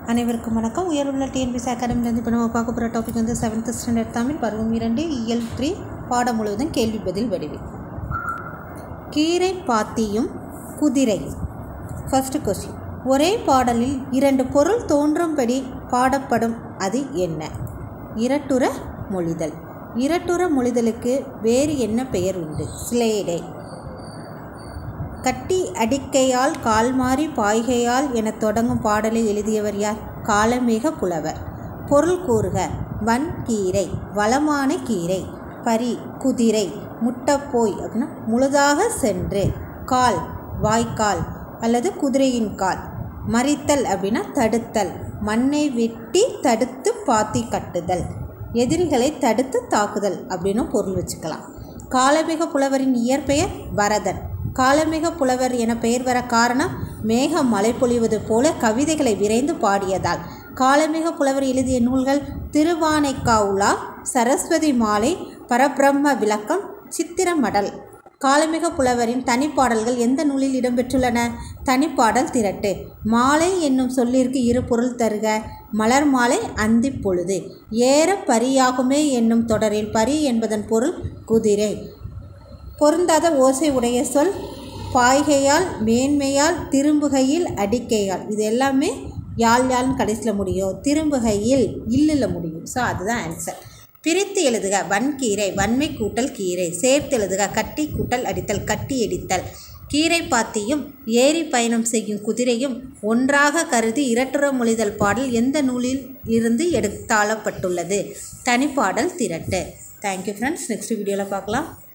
அனைவருக்கும் வணக்கம் உயர்வுள்ள டிஎன்பிசி அகாடமிலேருந்து இப்போ நம்ம பார்க்க போகிற டாபிக் வந்து செவன்த் ஸ்டாண்டர்ட் தமிழ் பருவம் இரண்டு இயல் த்ரீ பாடம் முழுவதும் கேள்வி பதில் வடிவில் கீரை பாத்தியும் குதிரையும் ஃபர்ஸ்ட் கொஸ்டின் ஒரே பாடலில் இரண்டு பொருள் தோன்றும்படி பாடப்படும் அது என்ன இரட்டுற மொழிதல் இரட்டுற மொழிதலுக்கு வேறு என்ன பெயர் உண்டு ஸ்லேடை கட்டி அடிக்கையால் கால் மாறி பாய்கையால் எனத் தொடங்கும் பாடலை எழுதியவர் யார் காலமேக புலவர் பொருள் கூறுக வன் கீரை வளமான கீரை பரி குதிரை முட்டப்போய் அப்படின்னா முழுதாக சென்று கால் வாய்க்கால் அல்லது குதிரையின் கால் மறித்தல் அப்படின்னா தடுத்தல் மண்ணை வெட்டி தடுத்து பாத்தி கட்டுதல் எதிரிகளை தடுத்து தாக்குதல் அப்படின்னு பொருள் வச்சுக்கலாம் காலமிக புலவரின் இயற்பெயர் வரதன் காலமிக புலவர் என பெயர் வர காரணம் மேகம் மழை பொழிவது போல கவிதைகளை விரைந்து பாடியதால் காலமிக புலவர் எழுதிய நூல்கள் திருவானைக்காவுலா சரஸ்வதி மாலை பரபிரம்ம விளக்கம் சித்திரமடல் காலமிக புலவரின் தனிப்பாடல்கள் எந்த நூலில் இடம்பெற்றுள்ளன தனிப்பாடல் திரட்டு மாலை என்னும் சொல்லிற்கு இரு பொருள் தருக மலர் மாலை அந்தி பொழுது ஏற பரியாகுமே என்னும் தொடரில் பரி என்பதன் பொருள் குதிரை பொருந்தாத ஓசை உடைய சொல் பாய்கையால் மேன்மையால் திரும்புகையில் அடிக்கையால் இது எல்லாமே யாழ் யாழ்னு கடைசியில் முடியும் திரும்புகையில் இல்லில் முடியும் ஸோ அதுதான் ஆன்சர் பிரித்து எழுதுக வன்கீரை வன்மை கூட்டல் கீரை சேர்த்து எழுதுக கட்டி கூட்டல் அடித்தல் கட்டி அடித்தல் கீரை பாத்தியும் ஏரி பயணம் செய்யும் குதிரையும் ஒன்றாக கருதி இரட்டுற மொழிதல் பாடல் எந்த நூலில் இருந்து எடுத்தாளப்பட்டுள்ளது தனிப்பாடல் திரட்டு தேங்க்யூ ஃப்ரெண்ட்ஸ் நெக்ஸ்ட் வீடியோவில் பார்க்கலாம்